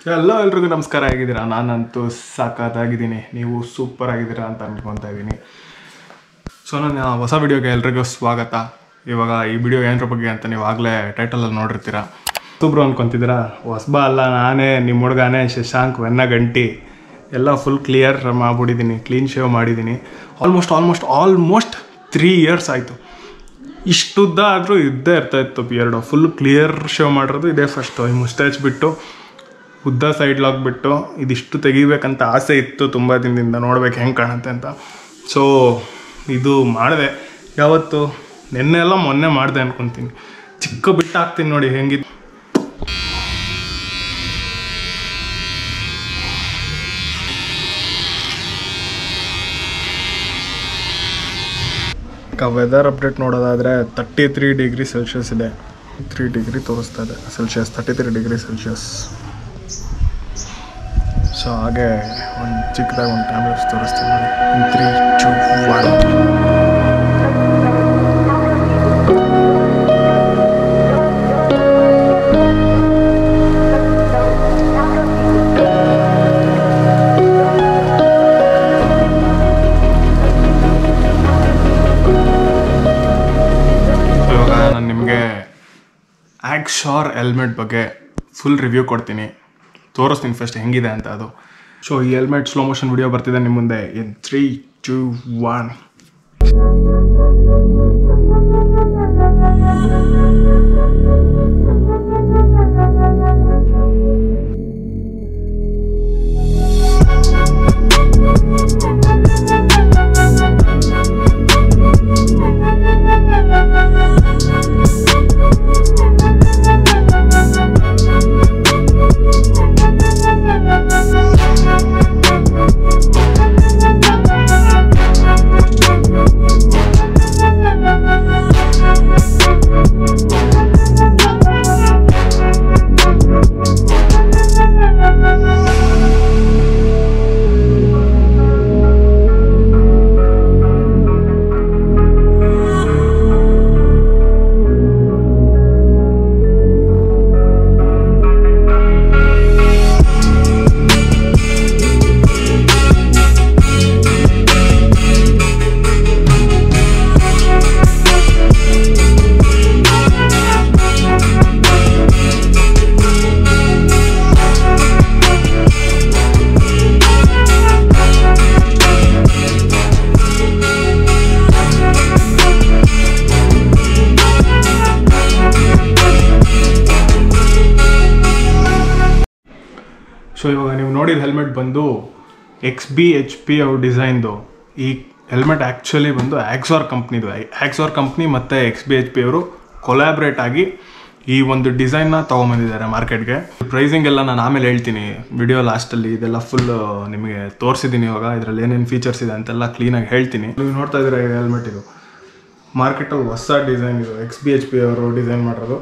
ಎಲ್ಲ ಎಲ್ರಿಗೂ ನಮಸ್ಕಾರ ಆಗಿದ್ದೀರಾ ನಾನಂತೂ ಸಾಕಾಗಿದ್ದೀನಿ ನೀವು ಸೂಪರ್ ಆಗಿದ್ದೀರಾ ಅಂತ ಅನ್ಕೊತಾ ಇದ್ದೀನಿ ಸೊ ನನ್ನ ಹೊಸ ವಿಡಿಯೋಗೆ ಎಲ್ರಿಗೂ ಸ್ವಾಗತ ಇವಾಗ ಈ ವಿಡಿಯೋ ಏನರ ಬಗ್ಗೆ ಅಂತ ನೀವು ಆಗಲೇ ಟೈಟಲಲ್ಲಿ ನೋಡಿರ್ತೀರ ಸೂಬ್ರು ಅನ್ಕೊಂತಿದ್ದೀರಾ ಹೊಸಬ ಅಲ್ಲ ನಾನೇ ನಿಮ್ಮ ಹುಡುಗನೇ ಶಶಾಂಕ್ ವೆನ್ನ ಗಂಟಿ ಎಲ್ಲ ಫುಲ್ ಕ್ಲಿಯರ್ ಮಾಡ್ಬಿಟ್ಟಿದ್ದೀನಿ ಕ್ಲೀನ್ ಶೇವ್ ಮಾಡಿದ್ದೀನಿ almost almost almost three years ಆಯಿತು ಇಷ್ಟುದ್ದ ಆದರೂ ಇದ್ದೇ ಇರ್ತಾ ಇತ್ತು ಬಿಯರ್ಡು ಫುಲ್ ಕ್ಲಿಯರ್ ಶೇವ್ ಮಾಡಿರೋದು ಇದೇ ಫಸ್ಟು ಈ ಮುಸ್ಟ್ಯಾಚ್ ಬಿಟ್ಟು ಉದ್ದ ಸೈಡ್ ಲಾಕ್ ಬಿಟ್ಟು ಇದಿಷ್ಟು ತೆಗಿಬೇಕಂತ ಆಸೆ ಇತ್ತು ತುಂಬ ದಿನದಿಂದ ನೋಡ್ಬೇಕು ಹೆಂಗೆ ಕಾಣುತ್ತೆ ಅಂತ ಸೊ ಇದು ಮಾಡಿದೆ ಯಾವತ್ತು ನಿನ್ನೆ ಎಲ್ಲ ಮೊನ್ನೆ ಮಾಡಿದೆ ಅನ್ಕೊತೀನಿ ಚಿಕ್ಕ ಬಿಟ್ಟು ಹಾಕ್ತೀನಿ ನೋಡಿ ಹೆಂಗಿತ್ತು ವೆದರ್ ಅಪ್ಡೇಟ್ ನೋಡೋದಾದರೆ ತರ್ಟಿ ತ್ರೀ ಡಿಗ್ರಿ ಸೆಲ್ಸಿಯಸ್ ಇದೆ ತ್ರೀ ಡಿಗ್ರಿ ತೋರಿಸ್ತಾ ಇದೆ Celsius thirty three degree Celsius so ಹಾಗೆ ಒಂದು ಚಿಕ್ಕದಾಗಿ ಒಂದು ಟ್ಯಾಬ್ಲೆಟ್ಸ್ ತೋರಿಸ್ತೀನಿ ನೋಡಿ ತ್ರೀ ಟು ಒನ್ ಇವಾಗ ನಾನು ನಿಮಗೆ ಆ್ಯಕ್ಷಾರ್ ಹೆಲ್ಮೆಟ್ ಬಗ್ಗೆ ಫುಲ್ ರಿವ್ಯೂ ಕೊಡ್ತೀನಿ ತೋರಿಸ್ತೀನಿ ಫಸ್ಟ್ ಹೆಂಗಿದೆ ಅಂತ ಅದು ಸೊ ಈ ಹೆಲ್ಮೆಟ್ ಸ್ಲೋ ಮೋಷನ್ ವಿಡಿಯೋ ಬರ್ತಿದೆ ನಿಮ್ಮ ಮುಂದೆ in three two one so ಇವಾಗ ನೀವು ನೋಡಿದ ಹೆಲ್ಮೆಟ್ ಬಂದು ಎಕ್ಸ್ ಬಿ ಎಚ್ ಪಿ ಅವ್ರ ಡಿಸೈನ್ದು ಈ ಹೆಲ್ಮೆಟ್ ಆ್ಯಕ್ಚುಲಿ ಬಂದು ಆಕ್ಸಾರ್ ಕಂಪ್ನಿದು ಆಕ್ಸಾರ್ ಕಂಪ್ನಿ ಮತ್ತು ಎಕ್ಸ್ ಬಿ ಎಚ್ ಪಿ ಅವರು ಕೊಲಾಬ್ರೇಟ್ ಆಗಿ ಈ ಒಂದು ಡಿಸೈನ್ನ ತೊಗೊಂಬಂದಿದ್ದಾರೆ ಮಾರ್ಕೆಟ್ಗೆ ಪ್ರೈಸಿಂಗ್ ಎಲ್ಲ ನಾನು ಆಮೇಲೆ ಹೇಳ್ತೀನಿ ವಿಡಿಯೋ ಲಾಸ್ಟಲ್ಲಿ ಇದೆಲ್ಲ ಫುಲ್ ನಿಮಗೆ ತೋರಿಸಿದ್ದೀನಿ ಇವಾಗ ಇದರಲ್ಲಿ ಏನೇನು ಫೀಚರ್ಸ್ ಇದೆ ಅಂತೆಲ್ಲ ಕ್ಲೀನಾಗಿ ಹೇಳ್ತೀನಿ ನೀವು ನೋಡ್ತಾ ಇದ್ದೀರಾ ಈ ಹೆಲ್ಮೆಟ್ ಇದು ಮಾರ್ಕೆಟಲ್ಲಿ ಹೊಸ ಡಿಸೈನ್ ಇದು ಎಕ್ಸ್ ಬಿ ಎಚ್ ಪಿ ಅವರು ಡಿಸೈನ್ ಮಾಡಿರೋದು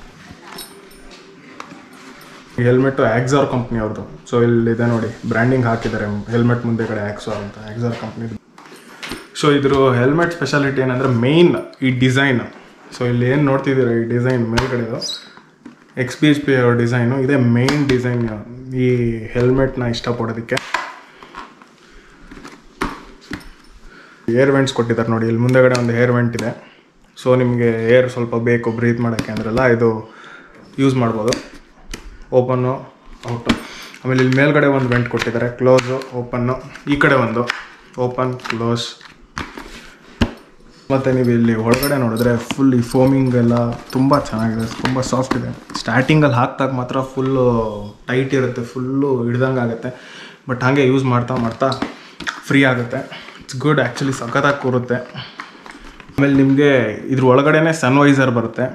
ಹೆಲ್ಮೆಟ್ ಆಕ್ಸಾರ್ ಕಂಪ್ನಿ ಅವ್ರದ್ದು ಸೊ ಇಲ್ಲಿದೆ ನೋಡಿ ಬ್ರ್ಯಾಂಡಿಂಗ್ ಹಾಕಿದ್ದಾರೆ ಹೆಲ್ಮೆಟ್ ಮುಂದೆ ಕಡೆ ಆಕ್ಸಾರ್ ಅಂತ ಆಕ್ಸಾರ್ ಕಂಪ್ನಿದು ಸೊ ಇದ್ರ ಹೆಲ್ಮೆಟ್ ಸ್ಪೆಷಾಲಿಟಿ ಏನಂದರೆ ಮೇಯ್ನ್ ಈ ಡಿಸೈನ್ ಸೊ ಇಲ್ಲಿ ಏನು ನೋಡ್ತಿದ್ದೀರ ಈ ಡಿಸೈನ್ ಮೇಲ್ಗಡೆದು ಎಕ್ಸ್ ಪಿ ಎಚ್ ಪಿ ಅವ್ರ ಡಿಸೈನು ಇದೇ ಮೇಯ್ನ್ ಡಿಸೈನ್ ಈ ಹೆಲ್ಮೆಟ್ನ ಇಷ್ಟಪಡೋದಕ್ಕೆ ಏರ್ ವೆಂಟ್ಸ್ ಕೊಟ್ಟಿದ್ದಾರೆ ನೋಡಿ ಇಲ್ಲಿ ಮುಂದೆಗಡೆ ಒಂದು ಏರ್ ವೆಂಟ್ ಇದೆ ಸೊ ನಿಮಗೆ ಏರ್ ಸ್ವಲ್ಪ ಬೇಕು ಬ್ರೀತ್ ಮಾಡೋಕ್ಕೆ ಅಂದ್ರಲ್ಲ ಇದು ಯೂಸ್ ಮಾಡ್ಬೋದು ಓಪನ್ನು ಔಟು ಆಮೇಲೆ ಇಲ್ಲಿ ಮೇಲ್ಗಡೆ ಒಂದು ವೆಂಟ್ ಕೊಟ್ಟಿದ್ದಾರೆ ಕ್ಲೋಸು ಓಪನ್ನು ಈ ಕಡೆ ಒಂದು ಓಪನ್ ಕ್ಲೋಸ್ ಮತ್ತು ನೀವು ಇಲ್ಲಿ ಒಳಗಡೆ ನೋಡಿದ್ರೆ ಫುಲ್ ಈ ಫೋಮಿಂಗ್ ಎಲ್ಲ ತುಂಬ ಚೆನ್ನಾಗಿದೆ ತುಂಬ ಸಾಫ್ಟ್ ಇದೆ ಸ್ಟಾರ್ಟಿಂಗಲ್ಲಿ ಹಾಕಿದಾಗ ಮಾತ್ರ ಫುಲ್ಲು ಟೈಟ್ ಇರುತ್ತೆ ಫುಲ್ಲು ಹಿಡ್ದಂಗೆ ಆಗುತ್ತೆ ಬಟ್ ಹಾಗೆ ಯೂಸ್ ಮಾಡ್ತಾ ಮಾಡ್ತಾ ಫ್ರೀ ಆಗುತ್ತೆ ಇಟ್ಸ್ ಗುಡ್ ಆ್ಯಕ್ಚುಲಿ ಸಖತ್ತಾಗಿ ಕೂರುತ್ತೆ ಆಮೇಲೆ ನಿಮಗೆ ಇದ್ರ ಒಳಗಡೆನೇ ಸನ್ವೈಸರ್ ಬರುತ್ತೆ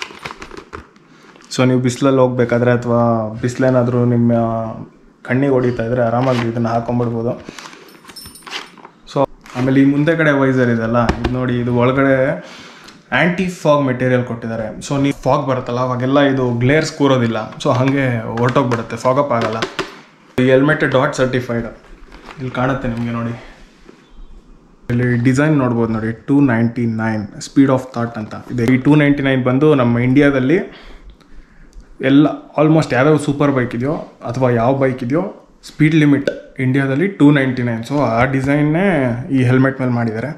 ಸೊ ನೀವು ಬಿಸಿಲಲ್ಲಿ ಹೋಗ್ಬೇಕಾದ್ರೆ ಅಥವಾ ಬಿಸಿಲೇನಾದರೂ ನಿಮ್ಮ ಕಣ್ಣಿಗೆ ಹೊಡಿತಾ ಇದ್ರೆ ಆರಾಮಾಗಿ ಇದನ್ನು ಹಾಕೊಂಡ್ಬಿಡ್ಬೋದು ಸೊ ಆಮೇಲೆ ಈ ಮುಂದೆ ಕಡೆ ವೈಸರ್ ಇದೆಲ್ಲ ಇದು ನೋಡಿ ಇದು ಒಳಗಡೆ ಆ್ಯಂಟಿ ಫಾಗ್ ಮೆಟೀರಿಯಲ್ ಕೊಟ್ಟಿದ್ದಾರೆ ಸೊ ನೀವು ಫಾಗ್ ಬರುತ್ತಲ್ಲ ಅವಾಗೆಲ್ಲ ಇದು ಗ್ಲೇರ್ಸ್ ಕೂರೋದಿಲ್ಲ ಸೊ ಹಾಗೆ ಹೊರಟೋಗ್ಬಿಡುತ್ತೆ ಫಾಗಪ್ ಆಗಲ್ಲ ಈ ಹೆಲ್ಮೆಟ್ ಡಾಟ್ ಸರ್ಟಿಫೈಡ್ ಇಲ್ಲಿ ಕಾಣುತ್ತೆ ನಿಮಗೆ ನೋಡಿ ಇಲ್ಲಿ ಡಿಸೈನ್ ನೋಡ್ಬೋದು ನೋಡಿ two ninety nine speed of thought ಅಂತ ಇದೆ ಈ ಟೂ ನೈಂಟಿ ನೈನ್ ಬಂದು ನಮ್ಮ ಇಂಡಿಯಾದಲ್ಲಿ ಎಲ್ಲ ಆಲ್ಮೋಸ್ಟ್ ಯಾವ್ಯಾವ ಸೂಪರ್ ಬೈಕ್ ಇದೆಯೋ ಅಥವಾ ಯಾವ ಬೈಕ್ ಇದೆಯೋ ಸ್ಪೀಡ್ ಲಿಮಿಟ್ ಇಂಡಿಯಾದಲ್ಲಿ ಟೂ ನೈಂಟಿ ನೈನ್ ಸೊ ಆ ಡಿಸೈನ್ನೇ ಈ ಹೆಲ್ಮೆಟ್ ಮೇಲೆ ಮಾಡಿದ್ದಾರೆ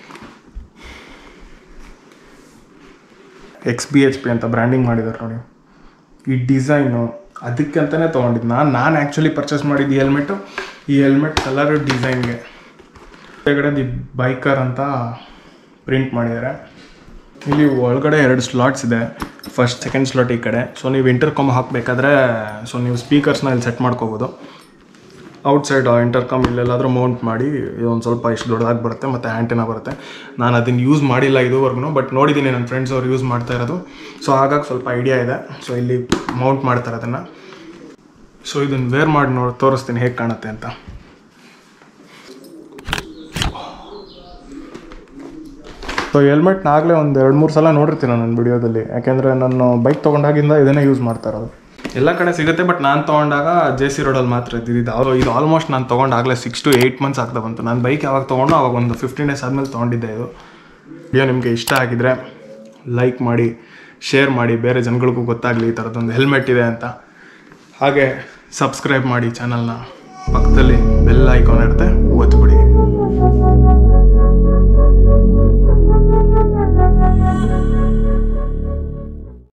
ಎಕ್ಸ್ ಬಿ ಎಚ್ ಪಿ ಅಂತ ಬ್ರ್ಯಾಂಡಿಂಗ್ ಮಾಡಿದ್ದಾರೆ ನೋಡಿ ಈ ಡಿಸೈನು ಅದಕ್ಕೆ ಅಂತಲೇ ತೊಗೊಂಡಿದ್ದು ನಾನು ನಾನು ಆ್ಯಕ್ಚುಲಿ ಪರ್ಚೇಸ್ ಮಾಡಿದ್ದು ಈ ಹೆಲ್ಮೆಟು ಈ ಹೆಲ್ಮೆಟ್ ಕಲರ್ ಡಿಸೈನ್ಗೆ ಕೆಳಗಡೆ ದಿ ಬೈಕರ್ ಅಂತ ಪ್ರಿಂಟ್ ಮಾಡಿದ್ದಾರೆ ಇಲ್ಲಿ ಒಳಗಡೆ ಎರಡು ಸ್ಲಾಟ್ಸ್ ಇದೆ ಫಸ್ಟ್ ಸೆಕೆಂಡ್ ಸ್ಲಾಟ್ ಈ ಕಡೆ ಸೊ ನೀವು ಇಂಟರ್ಕಾಮ್ ಹಾಕಬೇಕಾದ್ರೆ ಸೊ ನೀವು ಸ್ಪೀಕರ್ಸ್ನ ಇಲ್ಲಿ ಸೆಟ್ ಮಾಡ್ಕೋಬೋದು ಔಟ್ಸೈಡ್ ಇಂಟರ್ಕಾಮ್ ಇಲ್ಲೆಲ್ಲಾದರೂ ಮೌಂಟ್ ಮಾಡಿ ಇದೊಂದು ಸ್ವಲ್ಪ ಇಷ್ಟು ದೊಡ್ಡದಾಗಿ ಬರುತ್ತೆ ಮತ್ತು ಆ್ಯಂಟಿನ ಬರುತ್ತೆ ನಾನು ಅದನ್ನು ಯೂಸ್ ಮಾಡಿಲ್ಲ ಇದುವರೆಗೂ ಬಟ್ ನೋಡಿದ್ದೀನಿ ನನ್ನ ಫ್ರೆಂಡ್ಸ್ ಅವ್ರು ಯೂಸ್ ಮಾಡ್ತಾ ಇರೋದು ಸೊ ಹಾಗಾಗಿ ಸ್ವಲ್ಪ ಐಡಿಯಾ ಇದೆ ಸೊ ಇಲ್ಲಿ ಮೌಂಟ್ ಮಾಡ್ತಾರೆ ಅದನ್ನು ಸೊ ಇದನ್ನು ವೇರ್ ಮಾಡಿ ನೋಡಿ ತೋರಿಸ್ತೀನಿ ಹೇಗೆ ಕಾಣುತ್ತೆ ಅಂತ ಸೊ ಹೆಲ್ಮೆಟ್ನ ಆಗಲೇ ಒಂದು ಎರಡು ಮೂರು ಸಲ ನೋಡಿರ್ತೀನಿ ನನ್ನ ವಿಡಿಯೋದಲ್ಲಿ ಯಾಕೆಂದರೆ ನಾನು ಬೈಕ್ ತೊಗೊಂಡಾಗಿಂದ ಇದನ್ನೇ ಯೂಸ್ ಮಾಡ್ತಾ ಇರೋದು ಎಲ್ಲ ಕಡೆ ಸಿಗುತ್ತೆ ಬಟ್ ನಾನು ತೊಗೊಂಡಾಗ ಜೆ ಸಿ ರೋಡಲ್ಲಿ ಮಾತ್ರ ಇದ್ದಿದ್ದು ಇದು ಇದು ಆಲ್ಮೋಸ್ಟ್ ನಾನು ತೊಗೊಂಡಾಗಲೇ ಸಿಕ್ಸ್ ಟು ಏಯ್ಟ್ ಮಂತ್ಸ್ ಆಗ್ತಾ ಬಂತು ನಾನು ಬೈಕ್ ಯಾವಾಗ ತೊಗೊಂಡು ಅವಾಗ ಒಂದು ಫಿಫ್ಟೀನ್ ಡೇಸ್ ಆದಮೇಲೆ ತೊಗೊಂಡಿದ್ದೆ ಇದು ವಿಡಿಯೋ ನಿಮಗೆ ಇಷ್ಟ ಆಗಿದ್ರೆ ಲೈಕ್ ಮಾಡಿ ಶೇರ್ ಮಾಡಿ ಬೇರೆ ಜನಗಳಿಗೂ ಗೊತ್ತಾಗಲಿ ಈ ಥರದ್ದೊಂದು ಹೆಲ್ಮೆಟ್ ಇದೆ ಅಂತ ಹಾಗೆ ಸಬ್ಸ್ಕ್ರೈಬ್ ಮಾಡಿ ಚಾನಲ್ನ ಪಕ್ಕದಲ್ಲಿ ಬೆಲ್ ಐಕಾನ್ ಇರುತ್ತೆ ಒತ್ಬಿಡಿ